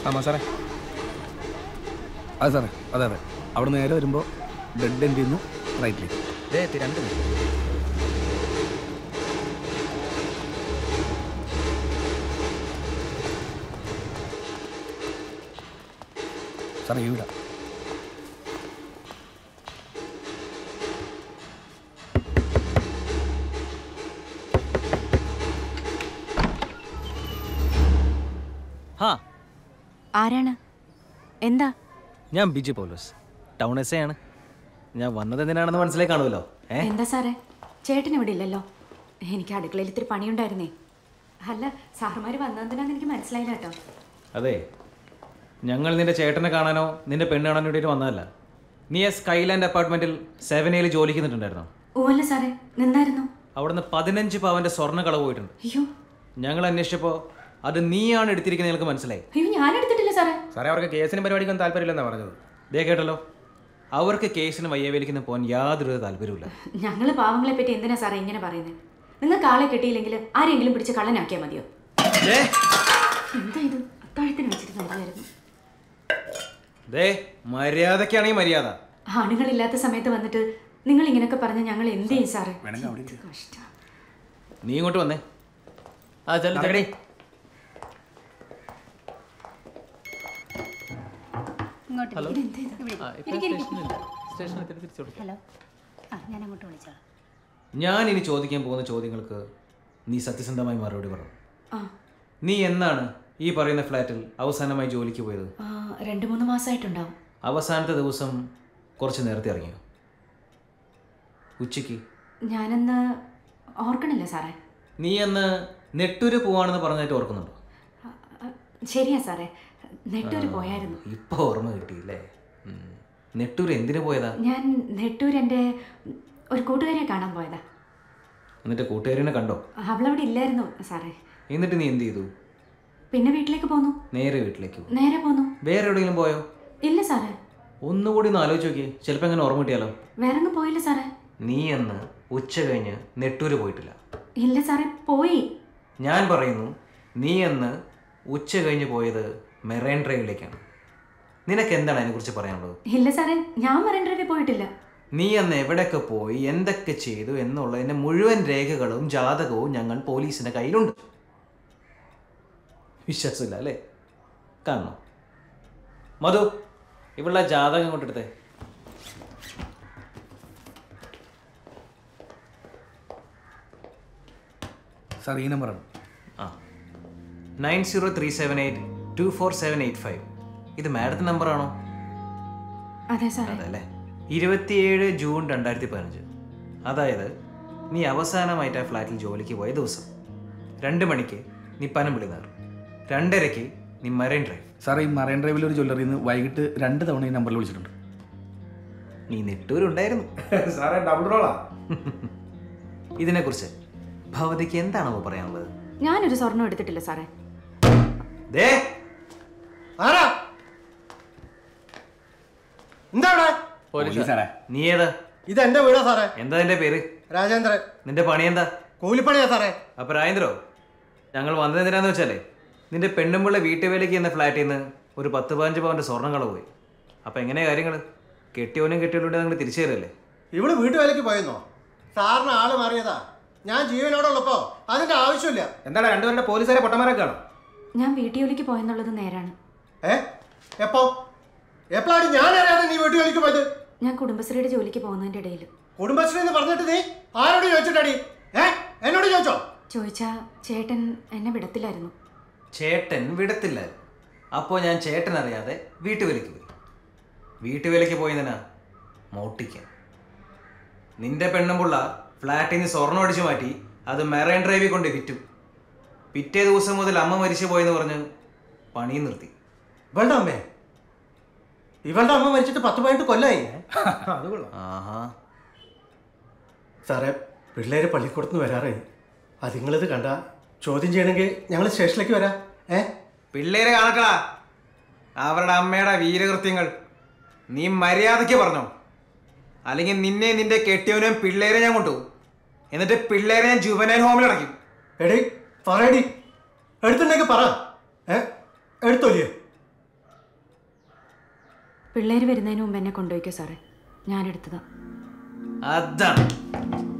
ആമാ സാറേ അതെ സാറേ അതെ അതെ അവിടെ നേരെ വരുമ്പോൾ ഡെഡ് എൻഡ് ചെയ്യുന്നു റൈറ്റിലേക്ക് ദേ എത്തി രണ്ട് മിനിറ്റ് സാറേ ഈ വീടാ ഹാ ആരാണ് എന്താ ഞാൻ ബിജു പൗലോസ് ടൗൺ എസ് ആണ് ഞാൻ വന്നത് എന്തിനാണെന്ന് മനസ്സിലായി കാണുമല്ലോ ഏ എന്താ സാറേ ചേട്ടൻ ഇവിടെ ഇല്ലല്ലോ എനിക്ക് അടുക്കളയിൽ ഇത്തിരി പണിയുണ്ടായിരുന്നേ അല്ല സാറുമാര് വന്നതിനാന്ന് എനിക്ക് മനസ്സിലായില്ല കേട്ടോ അതെ ഞങ്ങൾ നിന്റെ ചേട്ടനെ കാണാനോ നിന്റെ പെണ്ണ് കാണാനോ വേണ്ടിയിട്ട് വന്നതല്ല നീ ആ സ്കൈലാൻഡ് അപ്പാർട്ട്മെന്റിൽ സെവൻ എയിൽ ജോലിക്ക് നിന്നിട്ടുണ്ടായിരുന്നോ ഓ അല്ല സാറേ നിന്നായിരുന്നു അവിടുന്ന് പതിനഞ്ച് പവന്റെ സ്വർണ്ണ കളവ് പോയിട്ടുണ്ട് അയ്യോ ഞങ്ങൾ അന്വേഷിച്ചപ്പോൾ അത് നീയാണ് എടുത്തിരിക്കുന്നത് ഞങ്ങൾക്ക് മനസ്സിലായി അയ്യോ ഞാൻ എടുത്തിട്ടില്ല സാറേ സാറേ അവർക്ക് കേസിന് പരിപാടിക്കൊന്നും താല്പര്യമില്ലെന്നാണ് പറഞ്ഞത് ദേ കേട്ടല്ലോ അവർക്ക് കേസിന് വയ്യവേലിക്കുന്ന പോകാൻ യാതൊരു താല്പര്യമില്ല ഞങ്ങൾ പാവങ്ങളെ പറ്റി എന്തിനാ സാറേ ഇങ്ങനെ പറയുന്നത് നിങ്ങൾക്ക് ആളെ കിട്ടിയില്ലെങ്കിൽ ആരെങ്കിലും പിടിച്ച് കള്ളനാക്കിയാൽ മതിയോ ദേ, എന്താ ഇത് അത്താഴത്തിന് വെച്ചിട്ട് നല്ലതായിരുന്നു ദേ മര്യാദക്കാണെങ്കിൽ മര്യാദ ആണുങ്ങളില്ലാത്ത സമയത്ത് വന്നിട്ട് നിങ്ങൾ ഇങ്ങനെയൊക്കെ പറഞ്ഞ ഞങ്ങൾ എന്ത് ചെയ്യും സാറേ കഷ്ടം നീ ഇങ്ങോട്ട് വന്നേ ആ ചെല്ലു ചെല്ലടി ഹലോ ഹലോ ആ ഞാൻ അങ്ങോട്ട് വിളിച്ചോളാം ഞാൻ ഇനി ചോദിക്കാൻ പോകുന്ന ചോദ്യങ്ങൾക്ക് നീ സത്യസന്ധമായി മറുപടി പറഞ്ഞു ആ നീ എന്നാണ് ഈ പറയുന്ന ഫ്ലാറ്റിൽ അവസാനമായി ജോലിക്ക് പോയത് ആ, രണ്ട് മൂന്ന് മാസമായിട്ടുണ്ടാവും അവസാനത്തെ ദിവസം കുറച്ച് നേരത്തെ ഇറങ്ങിയോ ഉച്ചയ്ക്ക് ഞാനെന്ന് ഓർക്കണില്ല സാറേ നീ അന്ന് നെട്ടൂര് പോവാണെന്ന് പറഞ്ഞിട്ട് ഓർക്കുന്നുണ്ടോ ആ, ആ, ശരിയാ സാറേ നെട്ടൂര് പോയായിരുന്നു ഇപ്പൊ ഓർമ്മ കിട്ടിയില്ലേ ഉം. നെട്ടൂര് എന്തിനു പോയതാ ഞാൻ നെട്ടൂര് എൻ്റെ ഒരു കൂട്ടുകാരിയെ കാണാൻ പോയതാ എന്നിട്ട് കൂട്ടുകാരിനെ കണ്ടോ അവളവിടെ ഇല്ലായിരുന്നു സാറേ എന്നിട്ട് നീ എന്ത് ചെയ്തു പിന്നെ വീട്ടിലേക്ക് പോന്നു നേരെ വീട്ടിലേക്ക് പോകും നേരെ പോന്നു വേറെ എവിടെയെങ്കിലും പോയോ ഇല്ല സാറേ ഒന്നുകൂടി ഒന്ന് ആലോചിച്ച് നോക്കിയേ ചിലപ്പോൾ എങ്ങനെ ഓർമ്മ കിട്ടിയാലോ വേറെ അങ്ങ് പോയില്ല സാറേ നീ അന്ന് ഉച്ച കഴിഞ്ഞ് നെട്ടൂര് പോയിട്ടില്ല ഇല്ല സാറേ പോയി ഞാൻ പറയുന്നു നീ അന്ന് ഉച്ച കഴിഞ്ഞ് പോയത് മെറൈൻ ഡ്രൈവിലേക്കാണ് നിനക്ക് എന്താണ് അതിനെക്കുറിച്ച് പറയാനുള്ളത് ഇല്ല സാറേ ഞാൻ മറൈൻ ഡ്രൈവിൽ പോയിട്ടില്ല നീ അന്ന് എവിടെയൊക്കെ പോയി എന്തൊക്കെ ചെയ്തു എന്നുള്ളതിൻ്റെ മുഴുവൻ രേഖകളും ജാതകവും ഞങ്ങൾ പോലീസിൻ്റെ കയ്യിലുണ്ട് വിശ്വാസമില്ല അല്ലേ കാണണം മധു ഇവളുടെ ജാതകം കൊണ്ടെടുത്തേ സാർ ഈ നമ്പറാണ് ആ nine zero three seven eight two four seven eight five ഇത് മാഡത്തിൻ്റെ നമ്പറാണോ അതെ സാറേ അതെ അല്ലേ ഇരുപത്തിയേഴ് ജൂൺ രണ്ടായിരത്തി പതിനഞ്ച് അതായത് നീ അവസാനമായിട്ട് ആ ഫ്ലാറ്റിൽ ജോലിക്ക് പോയ ദിവസം രണ്ട് മണിക്ക് നീ പനമ്പിളി നേർ രണ്ടരയ്ക്ക് നീ മറൈൻ ഡ്രൈവ് സാർ ഈ മറൈൻ ഡ്രൈവിൽ ഒരു ജ്വല്ലറിയിൽ നിന്ന് വൈകിട്ട് രണ്ട് തവണ ഈ നമ്പറിൽ വിളിച്ചിട്ടുണ്ട് നീ നെട്ടൂരുണ്ടായിരുന്നു സാറേ ഡബിൾ റോളാ ഇതിനെക്കുറിച്ച് ഭവതിക്ക് എന്താണോ പറയാനുള്ളത് ഞാനൊരു സ്വർണ്ണം എടുത്തിട്ടില്ല സാറേ ദേ ആരാ എന്താ ഇവിടെ പോലീസാരാ നീ ഏതാ ഇത് എന്റെ വീടാ സാറേ എന്താ നിന്റെ പേര് രാജേന്ദ്രൻ നിന്റെ പണി എന്താ കൂലിപ്പണിയാ സാറേ അപ്പൊ രാജേന്ദ്രോ ഞങ്ങൾ വന്നത് എന്തിനാന്ന് വെച്ചാലേ നിന്റെ പെണ്ണുമ്പിള്ള വീട്ടുവേലയ്ക്ക് എന്ന ഫ്ലാറ്റിൽ നിന്ന് ഒരു പത്ത് പതിനഞ്ച് പവന്റെ സ്വർണ്ണം കളവ് പോയി അപ്പൊ എങ്ങനെയാ കാര്യങ്ങൾ കെട്ടിയവനും കെട്ടിയവനും നിങ്ങൾ തിരിച്ചു തരല്ലേ ഇവള് വീട്ടുവേലയ്ക്ക് പോയെന്നോ സാറിന് ആള് മാറിയതാ ഞാൻ ജീവനോടെ ഉള്ളപ്പോ അതിന്റെ ആവശ്യമില്ല എന്താണ് രണ്ടുപേരുടെ പോലീസുകാരെ പൊട്ടന്മാരൊക്കെയാണോ ഞാൻ വീട്ടിയോലിക്ക് പോയെന്നുള്ളത് നേരാണ് ഏ എപ്പോ എപ്പോഴാണ് ഞാൻ അറിയാതെ നീ വീട്ടുവേലയ്ക്ക് പോയത് ഞാൻ കുടുംബശ്രീയുടെ ജോലിക്ക് പോകുന്നതിൻ്റെ ഇടയിൽ കുടുംബശ്രീ എന്ന് പറഞ്ഞിട്ട് നീ ആരോട് ചോദിച്ചിട്ടടി ഏ എന്നോട് ചോദിച്ചോ ചോദിച്ചാ ചേട്ടൻ എന്നെ വിടത്തില്ലായിരുന്നു ചേട്ടൻ വിടത്തില്ല അപ്പോൾ ഞാൻ ചേട്ടൻ അറിയാതെ വീട്ടുവേലയ്ക്ക് പോയി വീട്ടുവേലയ്ക്ക് പോയതിനാ മോട്ടിക്കാൻ നിന്റെ പെണ്ണുമ്പുള്ള ഫ്ലാറ്റിൽ നിന്ന് സ്വർണ്ണം അടിച്ചു മാറ്റി അത് മെറൈൻ ഡ്രൈവിൽ കൊണ്ട് വിറ്റു പിറ്റേ ദിവസം മുതൽ അമ്മ മരിച്ചു പോയെന്ന് പറഞ്ഞ് പണിയും നിർത്തി ഇവളുടെ അമ്മേ ഇവളുടെ അമ്മ മരിച്ചിട്ട് പത്ത് പതിനെട്ട് കൊല്ലായി അത് കൊള്ളാം ആഹാ സാറേ പിള്ളേര് പള്ളിക്കൂടത്ത് നിന്ന് വരാറായി അതിങ്ങളിത് കണ്ട ചോദ്യം ചെയ്യണമെങ്കിൽ ഞങ്ങൾ സ്റ്റേഷനിലേക്ക് വരാം ഏ പിള്ളേരെ കാണട്ടടാ അവരുടെ അമ്മയുടെ വീരകൃത്യങ്ങൾ നീ മര്യാദയ്ക്ക് പറഞ്ഞോ അല്ലെങ്കിൽ നിന്നെ നിന്റെ കെട്ടിയവനെയും പിള്ളേരെ ഞാൻ കൊണ്ടുപോകും എന്നിട്ട് പിള്ളേരെ ഞാൻ ജുവനൈൽ ഹോമിൽ അടയ്ക്കും എടി പറയടി എടുത്തുണ്ടെങ്കിൽ പറ ഏ എടുത്തോലിയോ പിള്ളേർ വരുന്നതിന് മുമ്പ് എന്നെ കൊണ്ടുപോയിക്കോ സാറേ ഞാനെടുത്തതാ അതാണ്